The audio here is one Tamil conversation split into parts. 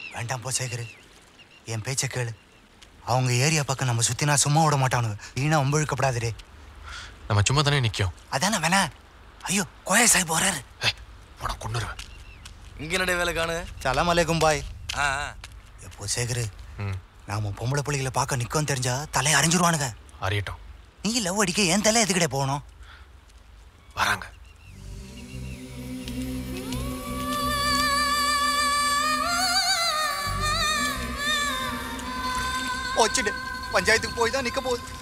வேண்டாம் போ சேகரு என் பேச்சை கேளு அவங்க ஏரியா பக்கம் நம்ம சுத்தினா சும்மா விட மாட்டானுங்க வீணா ஒம்பழுக்கப்படாதுடே நம்ம சும்மா தானே நிற்கும் அதானே வேணா ஐயோ கோயா சாஹிப் வராரு உன கொண்டுருவேன் இங்க என்னடா வேலை காணு சலாம் அலைக்கும் பாய் ஆ எப்போ சேகரு ம் நாம பொம்பளை பிள்ளைகளை பார்க்க நிற்கும் தெரிஞ்சா தலையை அரைஞ்சிருவானுங்க அறியட்டும் நீ லவ் அடிக்க என் தலை எதுக்கிட்டே போகணும் வராங்க வச்சுடு பஞ்சாயத்துக்கு போய் தான் நிற்க போகுது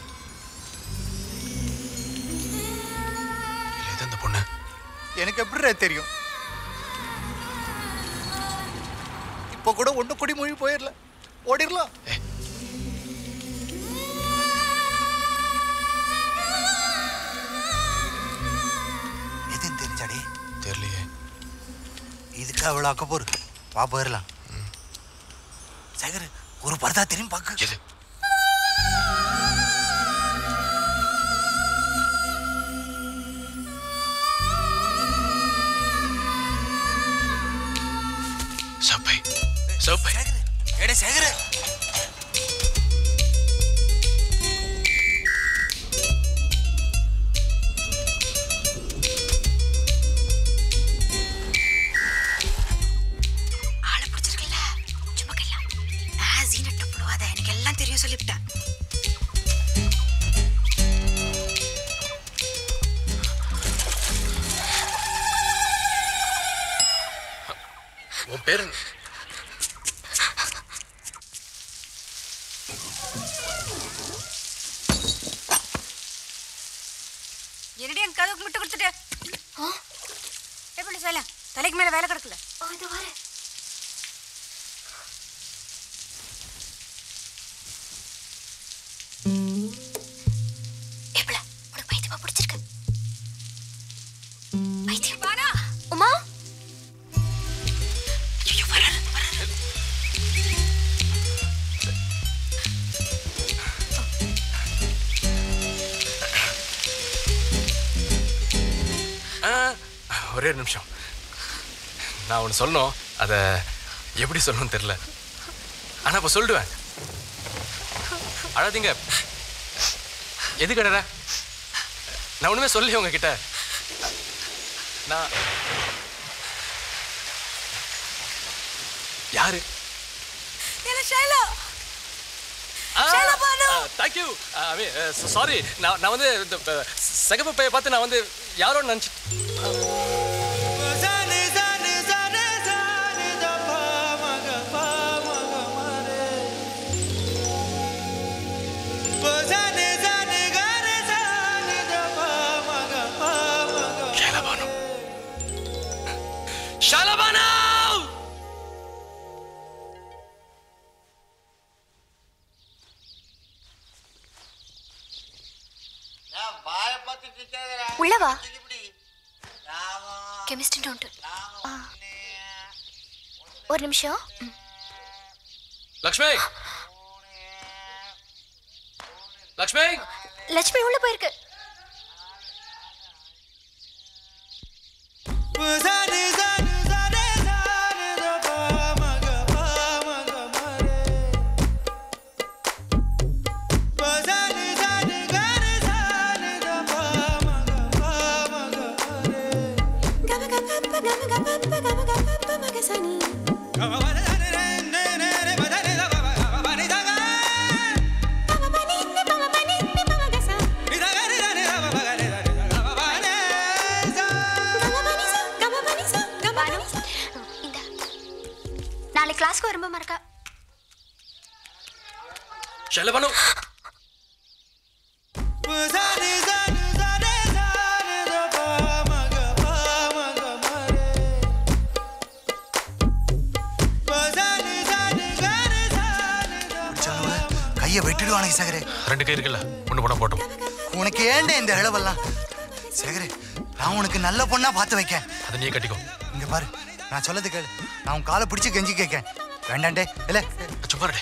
இல்லை இது அந்த பொண்ணு எனக்கு எப்படி தெரியும் இப்போ கூட ஒன்று குடி மொழி போயிடல ஓடிடலாம் எதுன்னு தெரிஞ்சாடி தெரியலையே இதுக்கு அவ்வளோ அக்கப்போர் வா போயிடலாம் சேகர் ஒரு பரதா திரும்பி பார்க்க எது சப்பை சப்பை ஏடே சேகர் ஆளை பிடிச்சிருக்கல சும்மா கைலாம் நான் ஜீனட்ட போடுவாத எனக்கு எல்லாம் தெரியும் சொல்லிவிட்டேன் உன் பேர் என்ன? என்னடி என் கதவுக்கு முட்டை கொடுத்துட்டு எப்படி சொல்ல தலைக்கு மேல வேலை கிடக்கல இது வர எப்பல உனக்கு பைத்தியமா பிடிச்சிருக்கு பைத்தியம் பானா உமா ஐயோ வராரு வராரு ஆ, ஒரே ஒரு நிமிஷம் நான் ஒன்று சொல்லணும் அதை எப்படி சொல்லணும்னு தெரில ஆனால் இப்போ சொல்லிடுவேன் அழாதீங்க எது கடடா நான் ஒன்றுமே சொல்லி உங்ககிட்ட நான் யாரு என்ன ஷைலா ஷைலா பானு தேங்க்யூ சாரி நான் நான் வந்து இந்த அஹ், சிகப்பு பையை பார்த்து நான் வந்து யாரோ நினச்சி ஷைலபானு ஷைலபானு உள்ளவா கெமிஸ்ட்ரி உண்டு ஆ. ஒரு நிமிஷம் ம். லக்ஷ்மி லக்ஷ்மி லட்சுமி உள்ள போயிருக்கு பானு, இந்தா. நாளைக்கு கிளாஸ்க்கு வரும்போது மறக்கா ஷைலபானு பிடிச்சாலுவ கையை வெட்டிடுவானுங்க சேகரே ரெண்டு கை இருக்குல்ல ஒன்று போட போட்டோம் உனக்கு ஏண்டே இந்த இழவெல்லாம் சேகரே நான் உனக்கு நல்ல பொண்ணா பார்த்து வைக்கேன் அதை நீ கட்டிக்கோ இங்க பாரு நான் சொல்லது கேளு நான் உன் காலை பிடிச்சு கெஞ்சி கேட்கேன் வேண்டாண்டே இல்ல சும்மா இருடே.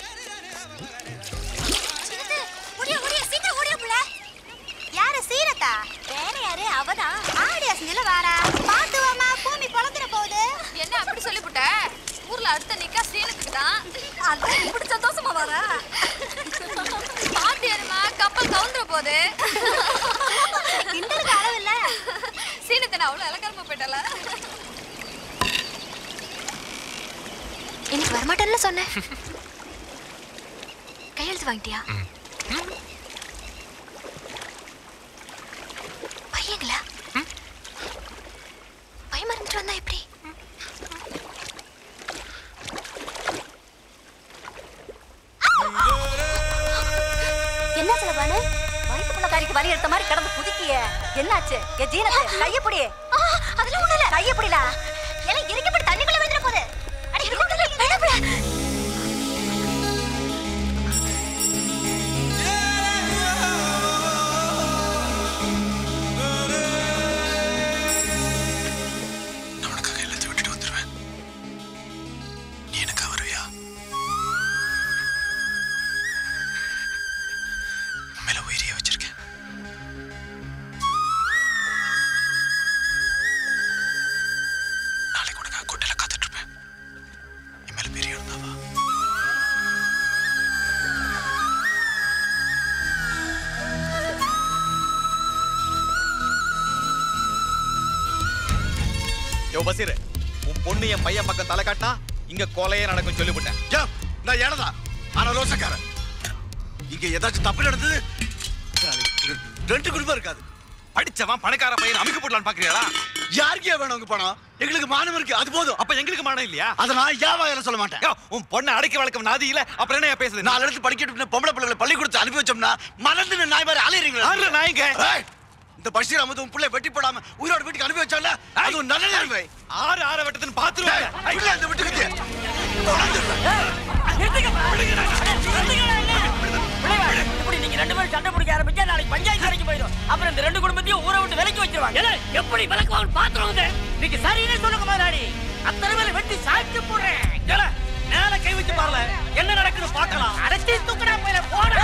ஓடியா ஓடியா சீக்கிரம் ஓடியா புள்ள யாரு சீரத்தா வேற யாரு அவதான் ஆடி அசஞ்சில வாரா பாத்து வாமா பூமி பொளந்துற போகுது என்ன அப்படி சொல்லிவிட்ட ஊர்ல அடுத்த நிக்கா சீனுக்கு தான் அதான் இப்படி சந்தோஷமா வர பாத்தியம்மா கப்பல் கவுந்துற போது கிண்டலுக்கு அளவில்ல சீனத்தை நான் அவ்வளவு இலக்கரமா போயிட்டல இன்னைக்கு வரமாட்டேன்னு சொன்னேன் கையெழுத்து வாங்கிட்டியா பையங்களா பையன் மறந்துட்டு வந்தா எப்படி என்ன செலவானு வயிற்று பிள்ளைக்காரிக்கு வலி எடுத்த மாதிரி கிடந்து குதிக்கிய என்னாச்சு என் ஜீனத்து கையப்படி ஆ, அதெல்லாம் ஒண்ணும் இல்ல கையப்படிடா எல்லாம் இறக்கப்பட்டு தண்ணிக்குள்ள வந்துட போகுது அடி வேணாம் நான் உனக்காக எல்லாத்தையும் விட்டுட்டு வந்துடுவேன் நீ எனக்காக வருவியா உண்மையில உயிரியே வச்சிருக்கேன் நாளைக்கு உனக்காக கோட்டையில காத்துட்டு இருப்பேன் என் மேல பெரிய இருந்தாவா யோ பசீர் உன் பொண்ணு என் பையன் பக்கம் தலை காட்டினா இங்க கொலையே நடக்கும் சொல்லிவிட்டேன் யோ நான் ஏனதா ஆனா ரோசக்காரன் இங்க ஏதாச்சும் தப்பு நடந்தது ரெ- ரெண்டு குடும்பம் இருக்காது படிச்சவன் பணக்கார பையன் அமைக்க போடலான்னு பாக்குறீங்களா யாருக்கே வேணும் உங்க பணம் எங்களுக்கு மானம் இருக்கு அது போதும் அப்ப எங்களுக்கு மானம் இல்லையா அதை நான் யாவாயிரம் சொல்ல மாட்டேன் யோ, உன் பொண்ணை அடக்கி வளர்க்க நாதி இல்ல அப்புறம் என்ன பேசுது நாலு இடத்து படிக்கட்டு பொம்பளை பிள்ளைகளை பள்ளிக்கூடத்தை அனுப்பி வச்சோம்னா மறந்து நாய் மாதிரி அலையிறீங்களா ஆறு நாய்ங்க ஏய், இந்த பஷீர் அமது உன் பிள்ளை வெட்டி போடாம உயிரோட வீட்டுக்கு அனுப்பி வச்சால அது ஒரு நல்ல நிலைமை ஆறு ஆற வெட்டத்துன்னு ஏய், பாத்துருவாங்க பிள்ளை அந்த வீட்டுக்கு இப்படி நீங்க ரெண்டு பேரும் சண்டை பிடிக்க ஆரம்பிச்சா நாளைக்கு பஞ்சாயத்து வரைக்கும் போயிடும் அப்புறம் இந்த ரெண்டு குடும்பத்தையும் ஊரை விட்டு விலைக்கு வச்சிருவாங்க எப்படி விளக்குவாங்க பாத்துருவாங்க நீங்க சரின்னு சொல்லுங்க முதலாளி அத்தனை பேரை வெட்டி சாய்ச்சி போடுறேன் ஏல, மேல கை வச்சு பாருல என்ன நடக்குது பார்க்கலாம் அரைச்சி தூக்கடா போயில போடா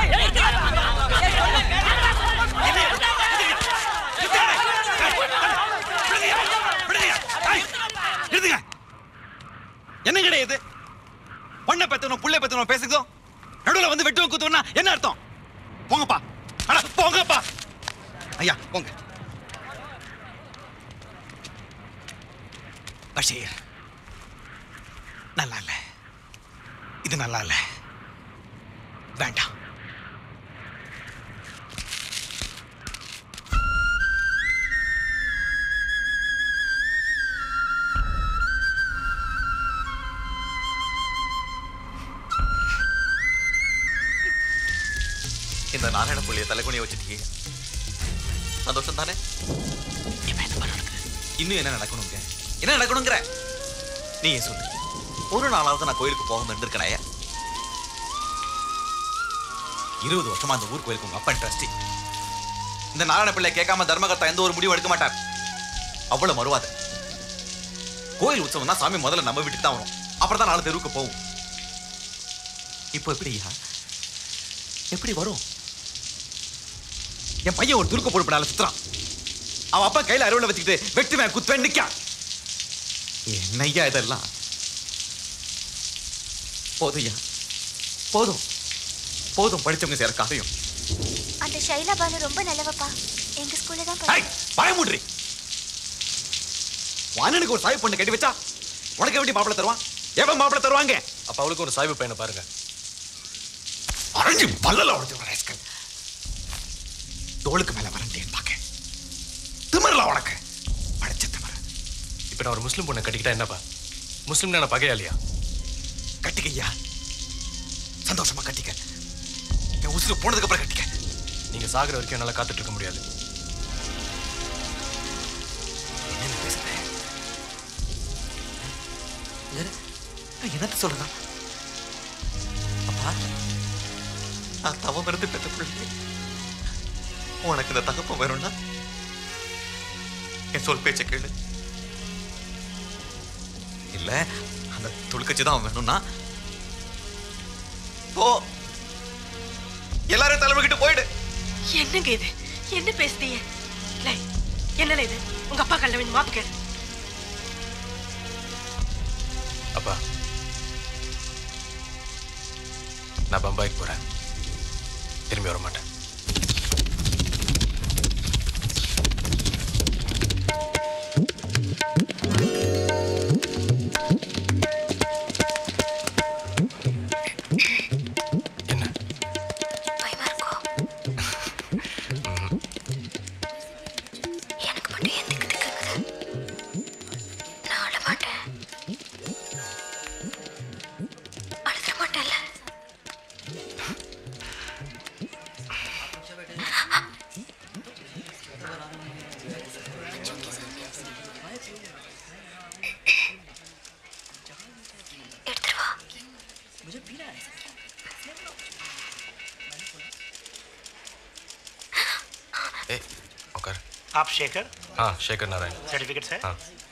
இருந்துங்க என்ன கிடையாது பொண்ணை பெத்தணும் புள்ளை பெத்தணும் பேசுதோ நடுவுல வந்து வெட்டுவன் குத்துவனா என்ன அர்த்தம் போங்கப்பா அட போங்கப்பா ஐயா போங்க பஷீர் நல்லா இல்ல இது நல்லா இல்ல வேண்டாம் இந்த நாராயண புள்ளிய தலைக்குனிய வச்சுட்டீங்க சந்தோஷம் தானே இன்னும் என்ன நடக்கணுங்க என்ன நடக்கணுங்கிற நீ ஏன் சொல்லு ஒரு நாளாவது நான் கோயிலுக்கு போகாம இருந்திருக்கேன் இருபது வருஷமா அந்த ஊர் கோயிலுக்கு உங்க அப்பா ட்ரஸ்டி இந்த நாராயண பிள்ளை கேட்காம தர்மகர்த்தா எந்த ஒரு முடிவு எடுக்க மாட்டார் அவ்வளவு மறுவாத கோயில் உற்சவம் தான் சாமி முதல்ல நம்ம வீட்டுக்கு தான் வரும் அப்புறம் தான் நாலு தெருவுக்கு போகும் இப்போ எப்படியா எப்படி வரும் என் பையன் ஒரு துருக்க போடுப்படால சுத்துறான் அவன் அப்பா கையில அறுவலை வச்சுக்கிட்டு வெட்டுவேன் குத்துவேன் நிக்கான் என்னய்யா இதெல்லாம் போதும்யா போதும் போதும் படிச்சவங்க சேர காரியம் அந்த ஷைலா பானு ரொம்ப நல்லவப்பா எங்க ஸ்கூல்ல தான் ஐய், பயமுட்ரி வானனுக்கு ஒரு சாய் பொண்ணு கட்டி வச்சா உனக்கு எப்படி மாப்பிளை தருவான் எவன் மாப்பிளை தருவாங்க அப்ப அவளுக்கு ஒரு சாய்வு பையனை பாருங்க அரஞ்சு பல்லல உடச்சு ரேஸ்கல் தோளுக்கு மேல வரண்டேன் பாக்க திமிரல உனக்கு படிச்ச திமிர இப்ப நான் ஒரு முஸ்லீம் பொண்ணை கட்டிக்கிட்டா என்னப்பா முஸ்லீம் நான் பகையாளியா கட்டிக்கையா சந்தோஷமா கட்டிக்க என் உசுறு போனதுக்கு அப்புறம் கட்டிக்க நீங்க சாகுற வரைக்கும் என்னால காத்துட்டு இருக்க முடியாது என்ன பேசுற நான் என்னத்த சொல்றேன் அப்பா நான் தவம் இருந்து பெற்ற பிள்ளை உனக்கு இந்த தகப்பம் வேணும்னா என் சொல் பேச்ச கேளு இல்ல அந்த துளுக்கச்சி தான் வேணும்னா போ எல்லாரும் தலைமைக்கிட்டு போயிடு என்னங்க இது என்ன பேசுறீங்க லை, என்னல இது உங்க அப்பா கல்ல வந்து மாப்பு கேளு அப்பா நான் பம்பாய்க்கு போகிறேன் திரும்பி வர மாட்டேன் என்ன பயமா இருக்கோ எனக்கு மட்டும் ஏன் திக்கு திக்குங்குது நான் அழ மாட்டேன் அழுத மாட்டேன்ல எடுத்துட்டு வா ஏ உட்கார் आप शेखर ஆ சேகர் நாராயண் सर्टिफिकेट है ஆ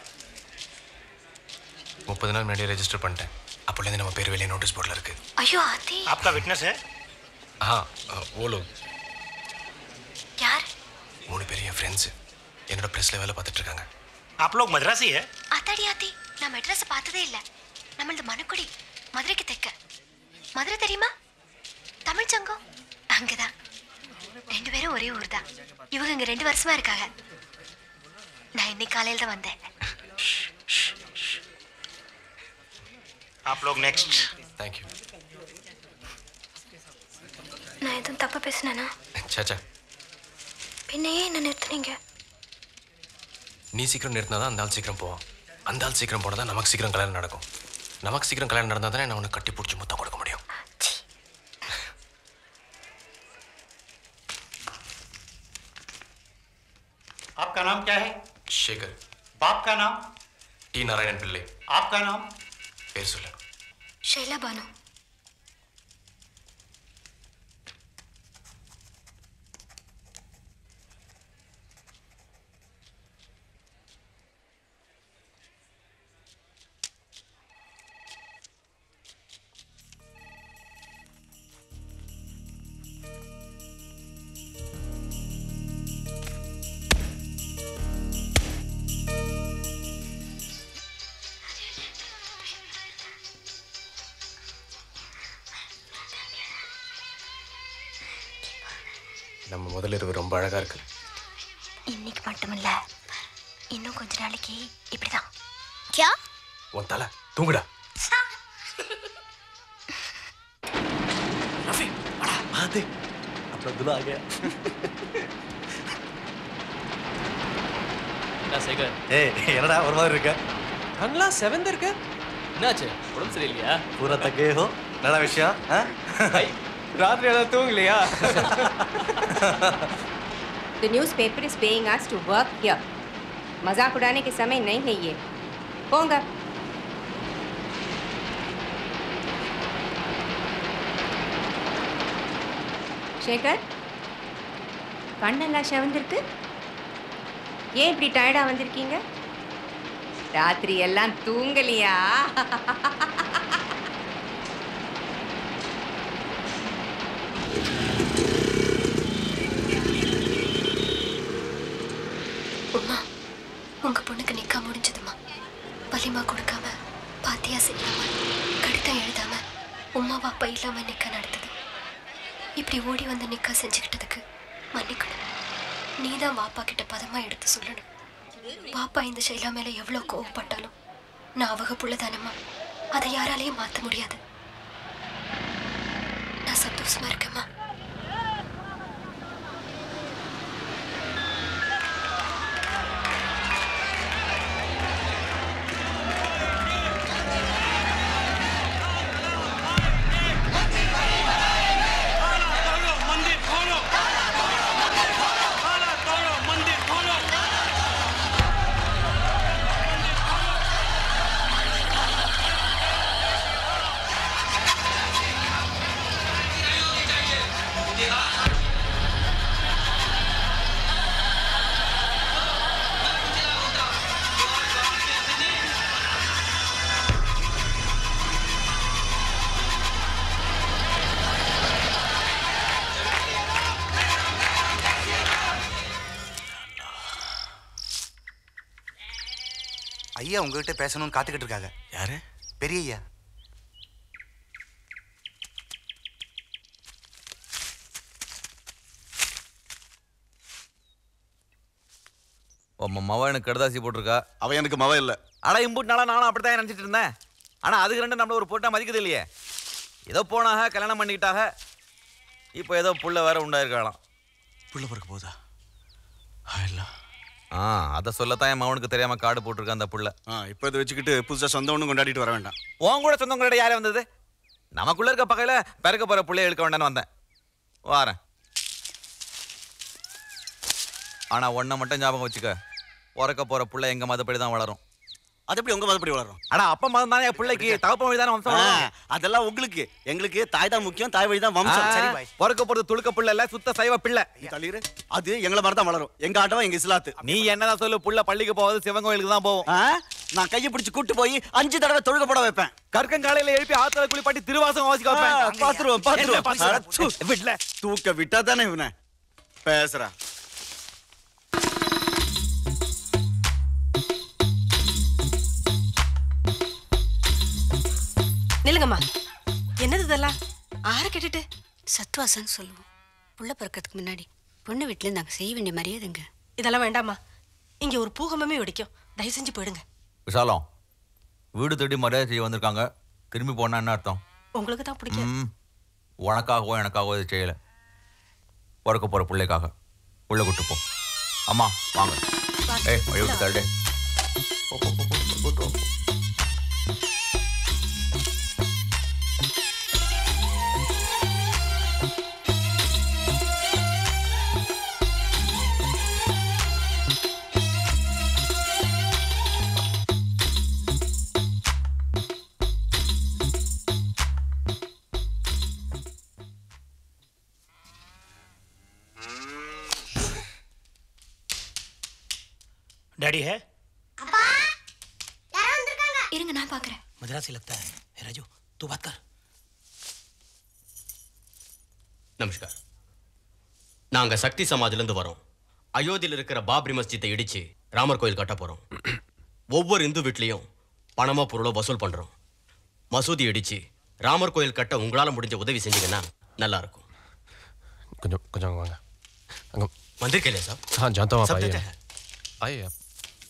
முப்பது நாள் முன்னாடியே ரெஜிஸ்டர் பண்ணிட்டேன் அப்போலேருந்து நம்ம பேர் வெளியே நோட்டீஸ் போர்டில் இருக்கு ஐயோ ஆத்தி आपका विटनेस है ஆ ஓலோ யார் மூணு பேர் என் ஃப்ரெண்ட்ஸு என்னோட ப்ரெஸ்ஸில் வேலை பார்த்துட்டு இருக்காங்க आप लोग मद्रासी है அத்தாடி ஆத்தி நான் மெட்ராஸ் பார்த்ததே இல்ல நம்மளது மணக்குடி மதுரைக்கு தெக்க மதுரை தெரியுமா தமிழ் சங்கம் அங்கதான் ரெண்டு பேரும் ஒரே ஊர் தான் இவங்க இங்க ரெண்டு வருஷமா இருக்காங்க நான் இன்னைக்கு காலையில தான் வந்தேன் आप लोग नेक्स्ट தேங்க்யூ நான் எதுவும் தப்பா பேசினேனா சாச்சா பின்ன ஏன் என்ன நிறுத்துனீங்க நீ சீக்கிரம் நிறுத்தினா தான் அந்த ஆள் சீக்கிரம் போவான் அந்த ஆள் சீக்கிரம் போனால் தான் நமக்கு சீக்கிரம் கல்யாணம் நடக்கும் நமக்கு சீக்கிரம் கல்யாணம் நடந்தால் தானே நான் உன்னை கட்டி பிடிச்சி முத்தம் கொடுக்க முடியும் आपका नाम क्या है சேகர் बाप का नाम டி நாராயணன் பிள்ளை आपका नाम பேர் சொல்லு ஷைலா பானு நம்ம முதல்ல இரவு ரொம்ப அழகாக இருக்கு இன்னைக்கு மட்டுமில்ல இன்னும் கொஞ்ச நாளைக்கு இப்படிதான் கியா உன் தலை தூங்குடா आते अपना दूल्हा आ गया சேகர் ஏய் என்னடா ஒரு மாதிரி இருக்க கண்ணெலாம் செவந்து இருக்கு என்னாச்சு உடம்பு சரியில்லையா பூரா தக்கே ஹோ என்னடா விஷயம் ஆ? ராத்திரி எல்லாம் தூங்கலையா The newspaper is paying us to work here. मजाक उड़ाने के समय नहीं है ये போங்க சேகர் கண்ணெல்லாம் செவந்திருக்கு ஏன் இப்படி டயர்டா வந்திருக்கீங்க ராத்திரி எல்லாம் தூங்கலையா உமா உங்க பொண்ணுக்கு நிக்கா முடிஞ்சதுமா வலிமா கொடுக்காம பாத்தியா செய்யாம கடிதம் எழுதாம உமா பாப்பா இல்லாம நிக்கா நடந்தது இப்படி ஓடி வந்து நிக்கா செஞ்சுக்கிட்டதுக்கு மன்னிக்கணும் நீதான் வாப்பா கிட்ட பதமா எடுத்து சொல்லணும் வாப்பா இந்த ஷைலா மேல எவ்வளவு கோவப்பட்டாலும் நான் அவக புள்ளதானம்மா அதை யாராலையும் மாத்த முடியாது நான் சந்தோஷமா இருக்கேம்மா मंदिर खोलो खाना तोड़ो मंदिर खोलो ஐயா உங்ககிட்ட பேசணும்னு காத்துக்கிட்டு இருக்காங்க யாரு பெரிய ஐயா உன் மவ எனக்கு கடுதாசி போட்டிருக்கா அவ எனக்கு மவ இல்ல ஆனா இம்புட் நாளா நானும் அப்படித்தான் நினைச்சிட்டு இருந்தேன் ஆனா அதுக்கு ரெண்டு நம்மள ஒரு பொட்டா மதிக்குது இல்லையே ஏதோ போனாக கல்யாணம் பண்ணிக்கிட்டாக இப்போ ஏதோ புள்ள வேற உண்டாயிருக்கலாம் புள்ள பிறக்க போதா ஆ அதை சொல்லத்தான் என் மவனுக்கு தெரியாம காடு போட்டிருக்கான் அந்த புள்ள ஆ இப்போ இதை வச்சுக்கிட்டு புதுசா சொந்த ஒன்றும் கொண்டாடிட்டு வர வேண்டாம் உன் கூட சொந்தங்களோட யாரே வந்தது நமக்குள்ள இருக்க பகையில பிறக்க போற புள்ளைய எடுக்க வேண்டாம்னு வந்தேன் வாரேன் ஆனா ஒன்றை மட்டும் ஞாபகம் வச்சுக்க பிறக்க போற புள்ள எங்க மதப்படி தான் வளரும் அது எப்படி உங்க மதப்படி வளரும் ஆனா அப்பா மதம் தானே பிள்ளைக்கு தகப்ப வழி தானே வம்சம் வளரும். ஆ, அதெல்லாம் உங்களுக்கு எங்களுக்கு தாய் தான் முக்கியம் தாய் வழி தான் வம்சம் ஆ, சரி பாய் பிறக்க போறது துளுக்க புள்ள இல்ல சுத்த சைவ பிள்ளை தள்ளிரு அது எங்களை மாதிரி தான் வளரும் எங்க ஆட்டவா எங்க இஸ்லாத்து நீ என்னதான் சொல்லு புள்ள பள்ளிக்கு போவது சிவன் கோயிலுக்கு தான் போவோம் ஆ, நான் கையை பிடிச்சு கூட்டு போய் அஞ்சு தடவை தொழுக போட வைப்பேன் கற்கங்காலையில எழுப்பி ஆத்துல குளிப்பாட்டி திருவாசகம் வாசிக்க ஆ, வைப்பேன் பாத்துருவோம் என்ன பாத்துருவோம் பாத்துருவோம்? அட, சு. விடல தூக்க விட்டா தானே இவனை பேசுறா நில்லுங்கம்மா என்னது இதெல்லாம் ஆற கேட்டுட்டு சத்வாசன்னு சொல்லுவோம் புள்ள பிறக்கிறதுக்கு முன்னாடி பொண்ணு வீட்டில் நாங்கள் செய்ய வேண்டிய மரியாதைங்க இதெல்லாம் வேண்டாம்மா இங்க ஒரு பூகம்பமே வெடிக்கும் தயவு செஞ்சு போயிடுங்க விஷாலம் வீடு தேடி மரியாதை செய்ய வந்திருக்காங்க திரும்பி போனா என்ன அர்த்தம் உங்களுக்கு தான் பிடிக்கும் ம் உனக்காகவோ எனக்காகவோ இது செய்யல பிறக்க போற பிள்ளைக்காக உள்ள கூட்டு போ அம்மா வாங்க ஏய் வழி விட்டு தள்ளுடே போ, போ, போ, போ, கூட்டு போ. डैडी है இருங்க நான் பார்க்குறேன் मद्रासी लगता है ए, राजू तू बात कर நமஸ்கார் நாங்க சக்தி சமாஜ்லேருந்து வரோம் அயோத்தியில் இருக்கிற பாப்ரி மஸ்ஜித்தை இடிச்சு ராமர் கோயில் கட்ட போறோம் ஒவ்வொரு இந்து வீட்லயும் பணமோ பொருளோ வசூல் பண்றோம் மசூதி இடிச்சு ராமர் கோயில் கட்ட உங்களால முடிஞ்ச உதவி செஞ்சீங்கன்னா நல்லா இருக்கும் கொஞ்சம் கொஞ்சம் வாங்க அங்க வந்திருக்கேன் சார் हाँ जानता हूँ आप सब आइए जगह है। आइए आप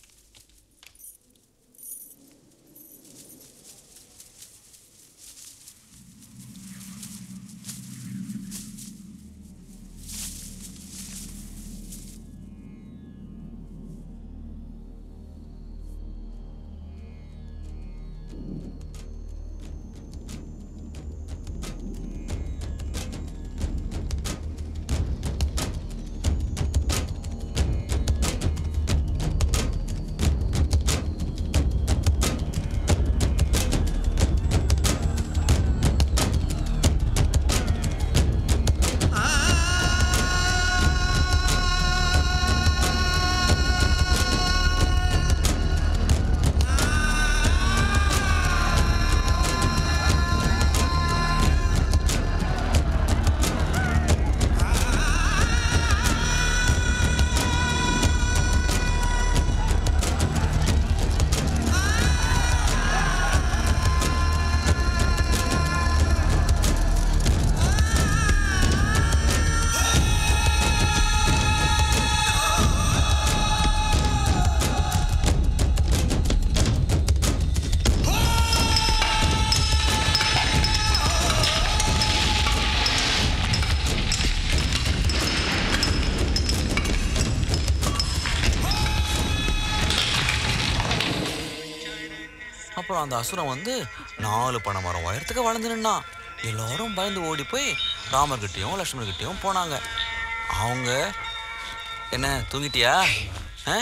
அப்புறம் அந்த அசுரம் வந்து நாலு பனை மரம் உயரத்துக்கு வளர்ந்து நின்னான் எல்லாரும் பயந்து ஓடி போய் ராமர்கிட்டயும் லக்ஷ்மணர்கிட்டயும் போனாங்க அவங்க என்ன தூங்கிட்டியா ஆ?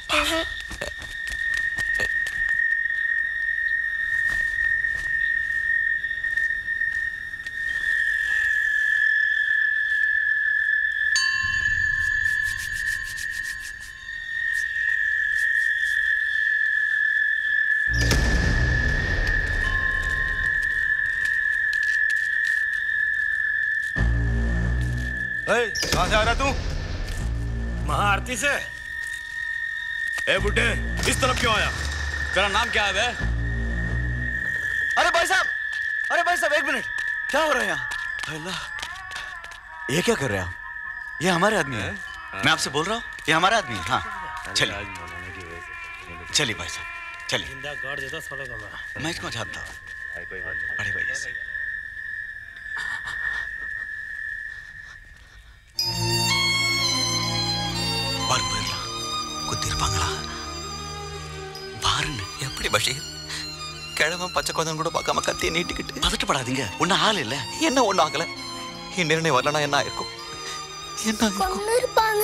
कहाँ से आ रहा तू महाआरती से ए बुड्ढे इस तरफ क्यों आया तेरा नाम क्या है बे? अरे भाई साहब अरे भाई साहब एक मिनट क्या हो रहा है यहाँ अल्लाह ये क्या कर रहे हैं आप ये हमारे आदमी है मैं आपसे बोल रहा हूँ ये हमारा आदमी है हाँ चलिए चलिए भाई साहब चलिए जिंदा गाड़ देता साले को मैं मैं इसको जानता हूँ बड़े भैया से பாரு போயிடலாம் குத்திருப்பாங்களா பாருன்னு எப்படி பஷீர் கிழவன் பச்சை குழந்தை கூட பார்க்காம கத்தியை நீட்டிக்கிட்டு பதட்டப்படாதீங்க ஒன்றும் ஆள் இல்லை என்ன ஒன்றும் ஆகலை இந்நேரம் வரலனா என்ன ஆயிருக்கும் என்ன ஆயிருக்கும்? இருப்பாங்க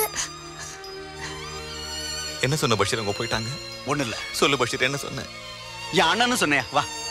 என்ன சொன்ன பஷீர் அவங்க போயிட்டாங்க ஒன்றும் இல்லை சொல்லு பஷீர் என்ன சொன்ன என் அண்ணன்னு சொன்னேன் வா